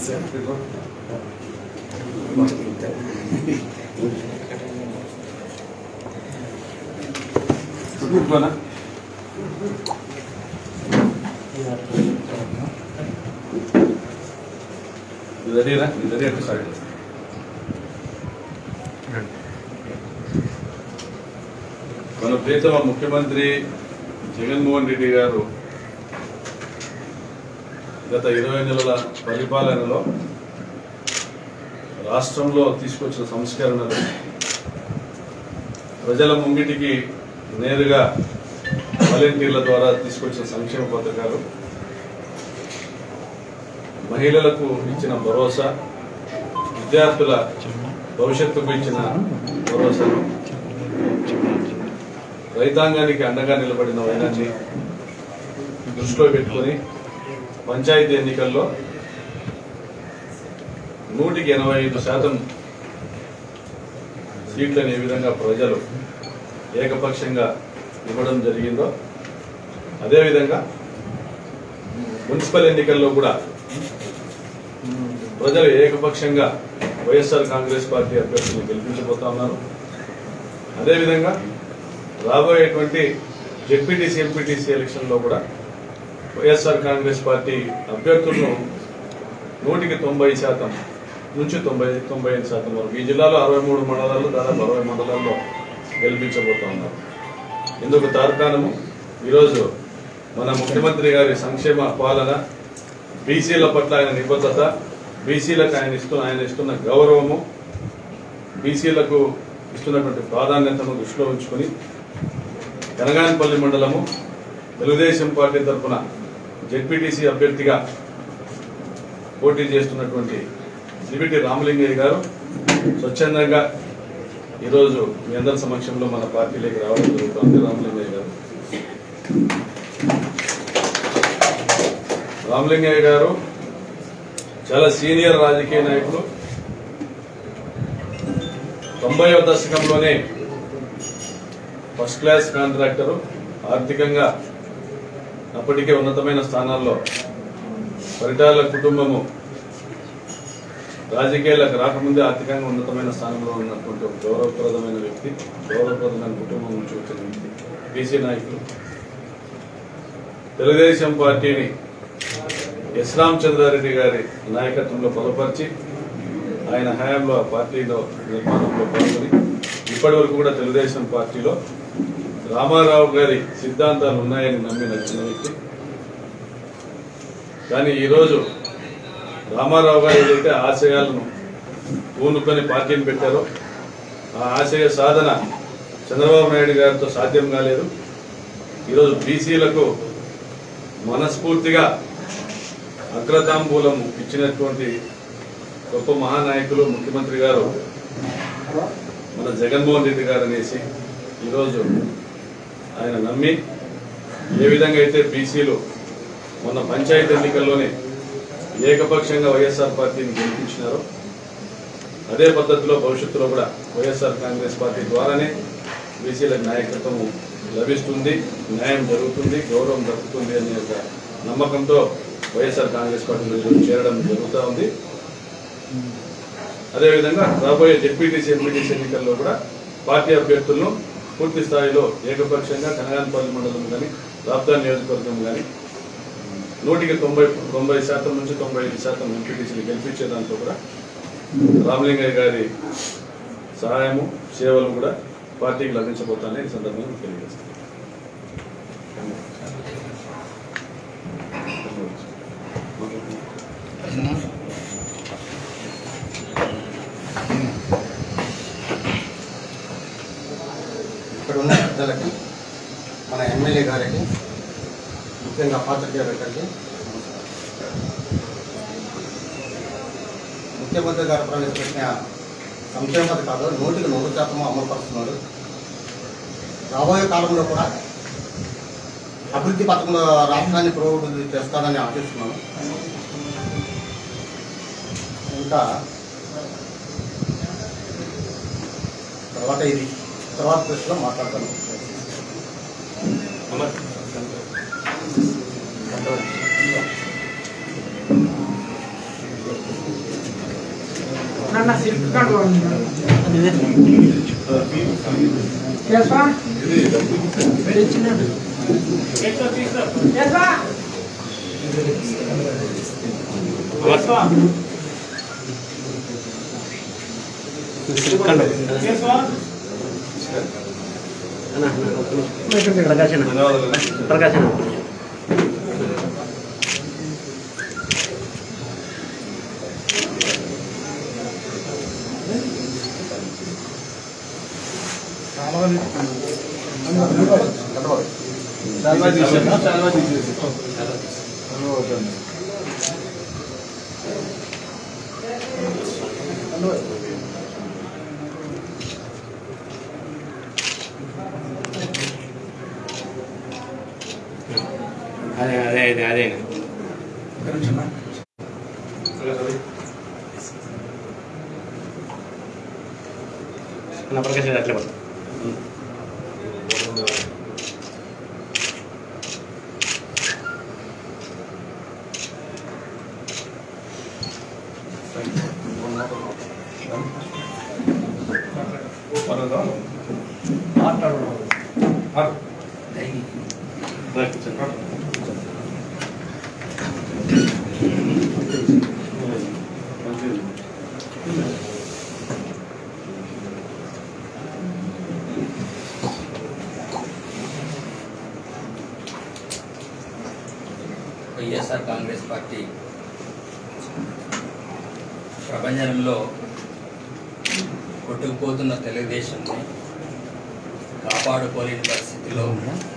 కూర్చోనా రెడీనా రెడీ అంటే స్టార్ట్ చేస్తాను మన ప్రీతమ ముఖ్యమంత్రి జగన్మోహన్ రెడ్డి గారు గత ఇరవై నెలల పరిపాలనలో రాష్ట్రంలో తీసుకొచ్చిన సంస్కరణలు ప్రజల ముంగిటికి నేరుగా వాలంటీర్ల ద్వారా తీసుకొచ్చిన సంక్షేమ పథకాలు మహిళలకు ఇచ్చిన భరోసా విద్యార్థుల భవిష్యత్తుకు ఇచ్చిన భరోసాను రైతాంగానికి అండగా నిలబడిన వైనాన్ని దృష్టిలో పెట్టుకొని పంచాయతీ ఎన్నికల్లో నూటికి ఎనభై ఐదు శాతం సీట్లను ఏ విధంగా ప్రజలు ఏకపక్షంగా ఇవ్వడం జరిగిందో అదేవిధంగా మున్సిపల్ ఎన్నికల్లో కూడా ప్రజలు ఏకపక్షంగా వైఎస్ఆర్ కాంగ్రెస్ పార్టీ అభ్యర్థులను గెలిపించబోతా ఉన్నారు అదేవిధంగా రాబోయేటువంటి జెడ్పీటీసీ ఎంపీటీసీ ఎలక్షన్లో కూడా వైఎస్ఆర్ కాంగ్రెస్ పార్టీ అభ్యర్థులను నూటికి తొంభై శాతం నుంచి తొంభై తొంభై ఐదు శాతం వరకు ఈ జిల్లాలో అరవై మూడు మండలాల్లో దాదాపు అరవై మండలాల్లో గెలిపించబోతా ఉన్నారు ఇందుకు తార్కాణము ఈరోజు మన ముఖ్యమంత్రి గారి సంక్షేమ పాలన బీసీల పట్ల ఆయన నిబద్ధత బీసీలకు ఆయన ఇస్తున్న ఆయన ఇస్తున్న గౌరవము బీసీలకు ఇస్తున్నటువంటి ప్రాధాన్యతను దృష్టిలో ఉంచుకొని కనగానపల్లి మండలము తెలుగుదేశం పార్టీ తరఫున జెడ్పీటీసీ అభ్యర్థిగా పోటీ చేస్తున్నటువంటి దివిటి రామలింగయ్య గారు స్వచ్ఛందంగా ఈరోజు మీ అందరి సమక్షంలో మన పార్టీలోకి రావడం జరుగుతుంది రామలింగయ్య గారు రామలింగయ్య గారు చాలా సీనియర్ రాజకీయ నాయకులు తొంభైవ దశకంలోనే ఫస్ట్ క్లాస్ కాంట్రాక్టరు ఆర్థికంగా అప్పటికే ఉన్నతమైన స్థానాల్లో పరిటాల కుటుంబము రాజకీయాలకు రాకముందే ఆర్థికంగా ఉన్నతమైన స్థానంలో ఉన్నటువంటి ఒక గౌరవప్రదమైన వ్యక్తి గౌరవప్రదమైన కుటుంబం నుంచి వచ్చిన వ్యక్తి బీసీ నాయకులు తెలుగుదేశం పార్టీని ఎస్ రామచంద్రారెడ్డి గారి నాయకత్వంలో బలపరిచి ఆయన హయాంలో ఆ పార్టీలో నిర్మాణంలో పాల్గొని ఇప్పటి వరకు కూడా తెలుగుదేశం పార్టీలో రామారావు గారి సిద్ధాంతాలు ఉన్నాయని నమ్మి నచ్చిన వ్యక్తి కానీ ఈరోజు రామారావు గారు ఏదైతే ఆశయాలను పూనుకొని పార్టీని పెట్టారో ఆ ఆశయ సాధన చంద్రబాబు నాయుడు గారితో సాధ్యం కాలేదు ఈరోజు బీసీలకు మనస్ఫూర్తిగా అగ్రతాంబూలం ఇచ్చినటువంటి గొప్ప మహానాయకులు ముఖ్యమంత్రి గారు మన జగన్మోహన్ రెడ్డి గారు అనేసి ఈరోజు ఆయన నమ్మి ఏ విధంగా అయితే బీసీలు మొన్న పంచాయతీ ఎన్నికల్లోనే ఏకపక్షంగా వైఎస్ఆర్ పార్టీని గెలిపించినారో అదే పద్ధతిలో భవిష్యత్తులో కూడా వైఎస్ఆర్ కాంగ్రెస్ పార్టీ ద్వారానే బీసీలకు నాయకత్వం లభిస్తుంది న్యాయం జరుగుతుంది గౌరవం దక్కుతుంది అనే ఒక నమ్మకంతో వైఎస్ఆర్ కాంగ్రెస్ పార్టీలో చేరడం జరుగుతూ ఉంది అదేవిధంగా రాబోయే జెడ్పీటీసీ ఎంపీటీసీ ఎన్నికల్లో కూడా పార్టీ అభ్యర్థులను పూర్తి స్థాయిలో ఏకపక్షంగా కనగానపల్లి మండలం కానీ రాప్తా నియోజకవర్గం కానీ నూటికి తొంభై తొంభై శాతం నుంచి తొంభై ఐదు శాతం ఎంపీటీసీలు గెలిపించే దాంట్లో కూడా రామలింగయ్య గారి సహాయము సేవలు కూడా పార్టీకి లభించబోతాయని ఈ సందర్భంగా తెలియజేస్తాను ఇక్కడ ఉన్న పెద్దలకి మన ఎమ్మెల్యే గారికి ముఖ్యంగా పాత్రికేయులకి ముఖ్యమంత్రి గారు ప్రవేశపెట్టిన సంక్షేమ పథకాలు నూటికి నూరు శాతం అమలుపరుస్తున్నారు రాబోయే కాలంలో కూడా అభివృద్ధి పథకంలో రాష్ట్రాన్ని పురోగతి చేస్తానని ఆశిస్తున్నాను ఇంకా తర్వాత ఇది తర్వాత దృష్టిలో మాట్లాడతాను ನನ್ನ ಸಿಲ್ಕೊಂಡು ಕೇಸವಾ ಕೇಸವಾ ప్రకాశన ధన్యవాదాలు ప్రకాశన అదే అదే అదే అదే నా ప్రకాశం అట్లే పడు వైఎస్ఆర్ కాంగ్రెస్ పార్టీ ప్రపంచంలో కొట్టుకుపోతున్న తెలుగుదేశాన్ని కాపాడుకోలేని పరిస్థితిలో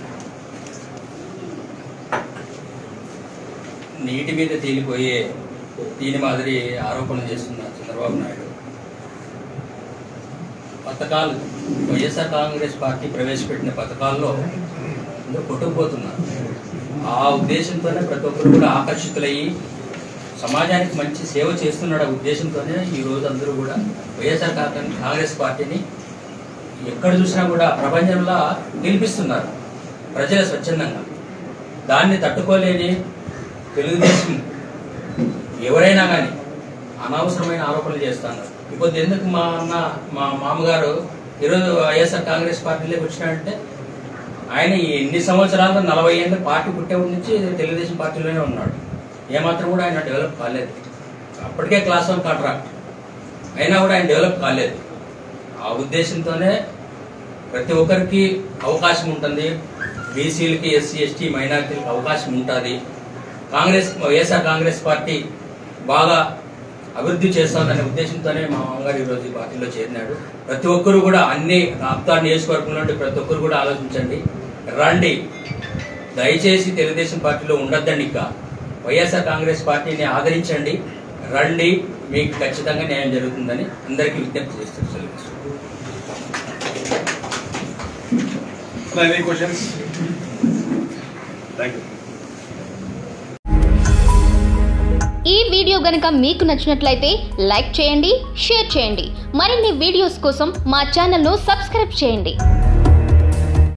నీటి మీద తేలిపోయే దీని మాదిరి ఆరోపణలు చేస్తున్నారు చంద్రబాబు నాయుడు పథకాలు వైఎస్ఆర్ కాంగ్రెస్ పార్టీ ప్రవేశపెట్టిన పథకాల్లో అందరూ కొట్టుకుపోతున్నారు ఆ ఉద్దేశంతోనే ప్రతి ఒక్కరు కూడా ఆకర్షితులయ్యి సమాజానికి మంచి సేవ చేస్తున్నాడు ఆ ఉద్దేశంతోనే ఈ రోజు అందరూ కూడా వైఎస్ఆర్ కాంగ్రెస్ కాంగ్రెస్ పార్టీని ఎక్కడ చూసినా కూడా ప్రపంచంలో గెలిపిస్తున్నారు ప్రజల స్వచ్ఛందంగా దాన్ని తట్టుకోలేని తెలుగుదేశం ఎవరైనా కానీ అనవసరమైన ఆరోపణలు చేస్తున్నారు ఇప్పుడు ఎందుకు మా అన్న మా మామగారు ఈరోజు వైఎస్ఆర్ కాంగ్రెస్ పార్టీలోకి వచ్చినాడంటే ఆయన ఈ ఎన్ని సంవత్సరాలు నలభై ఏళ్ళ పార్టీ పుట్టేవాడి నుంచి తెలుగుదేశం పార్టీలోనే ఉన్నాడు ఏమాత్రం కూడా ఆయన డెవలప్ కాలేదు అప్పటికే క్లాస్ వన్ కాంట్రాక్ట్ అయినా కూడా ఆయన డెవలప్ కాలేదు ఆ ఉద్దేశంతోనే ప్రతి ఒక్కరికి అవకాశం ఉంటుంది బీసీలకి ఎస్సీ ఎస్టీ మైనార్టీలకు అవకాశం ఉంటుంది కాంగ్రెస్ వైఎస్ఆర్ కాంగ్రెస్ పార్టీ బాగా అభివృద్ధి చేస్తామనే ఉద్దేశంతోనే మా మామగారు ఈరోజు ఈ పార్టీలో చేరినాడు ప్రతి ఒక్కరు కూడా అన్ని రాప్తార్ నియోజకవర్గంలో ఉండే ప్రతి ఒక్కరు కూడా ఆలోచించండి రండి దయచేసి తెలుగుదేశం పార్టీలో ఉండొద్దండి ఇంకా వైఎస్ఆర్ కాంగ్రెస్ పార్టీని ఆదరించండి రండి మీకు ఖచ్చితంగా న్యాయం జరుగుతుందని అందరికీ విజ్ఞప్తి చేస్తారు సెలవు ఎనీ క్వశ్చన్స్ థ్యాంక్ యూ ఈ వీడియో గనుక మీకు నచ్చినట్లయితే లైక్ చేయండి షేర్ చేయండి మరిన్ని వీడియోస్ కోసం మా ఛానల్ను సబ్స్క్రైబ్ చేయండి